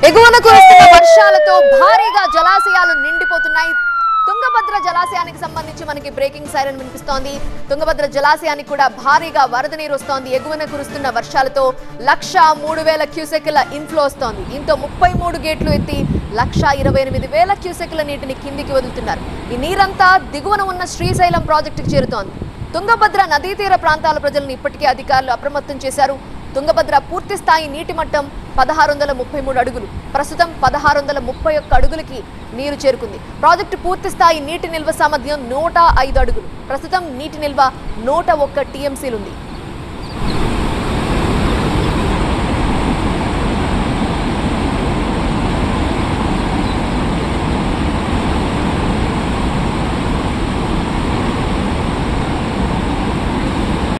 ఎగువన కురుస్తున్న వర్షాలతో భారీగా జలాశయాలు నిండిపోతున్నాయి తుంగభద్ర జలాశయానికి సంబంధించి మనకి బ్రేకింగ్ సైరన్ వినిపిస్తోంది తుంగభద్ర జలాశయానికి కూడా భారీగా వరద నీరు వస్తోంది ఎగువన కురుస్తున్న వర్షాలతో లక్ష మూడు వేల క్యూసెక్ల ఇన్ఫ్లో వస్తోంది దీంతో ముప్పై మూడు గేట్లు ఎత్తి లక్ష ఇరవై ఎనిమిది వేల క్యూసెక్ల నీటిని కిందికి వదులుతున్నారు ఈ నీరంతా దిగువన ఉన్న శ్రీశైలం ప్రాజెక్టుకు చేరుతోంది తుంగభద్ర నదీ తీర ప్రాంతాల ప్రజలను ఇప్పటికే అధికారులు అప్రమత్తం చేశారు తుంగభద్ర పూర్తి స్థాయి నీటి మట్టం పదహారు వందల ముప్పై మూడు అడుగులు ప్రస్తుతం పదహారు వందల ముప్పై ఒక్క అడుగులకి నీరు చేరుకుంది ప్రాజెక్టు పూర్తి స్థాయి నీటి నిల్వ సామర్థ్యం నూట ఐదు అడుగులు ప్రస్తుతం నీటి నిల్వ నూట ఒక్క టీఎంసీలుంది